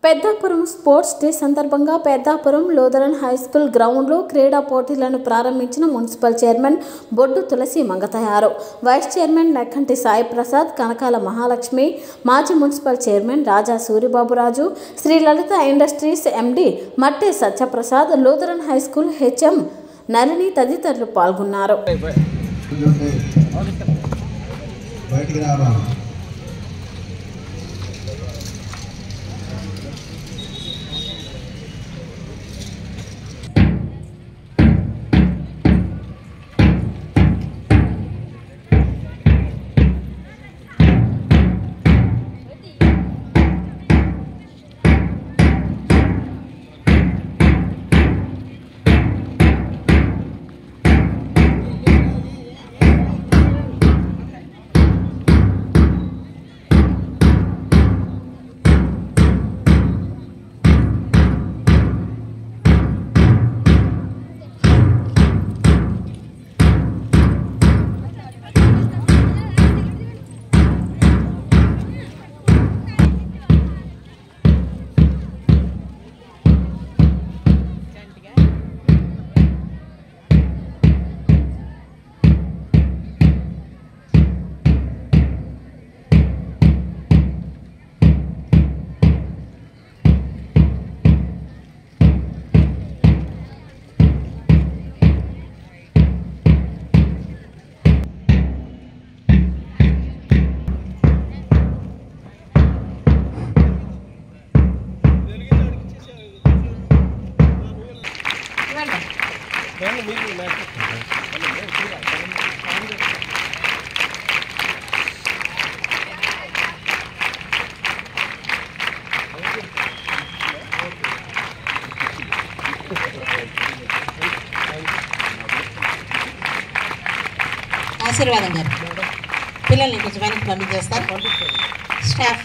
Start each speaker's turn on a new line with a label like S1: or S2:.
S1: Peddapuram sports day సందర్భంగా Peddapuram Lutheran high school గ్రౌండ్లో క్రీడా పోటీలను ప్రారంభించిన municipal chairman Boddu Tulasi Mangatayaru vice chairman Nekkanti Sai Prasad Kanakala Mahalakshmi మాజీ municipal chairman Raja Suribaburaju Sri Lalitha industries M D Matte Satyaprasad Lutheran high school H M Nalini తదితరులు పాల్గొన్నారు
S2: బయటికి రావా
S3: ఆశీర్వాదం గారు పిల్లల్ని కొంచెం వెనక్కి పంపించేస్తారు స్టాఫ్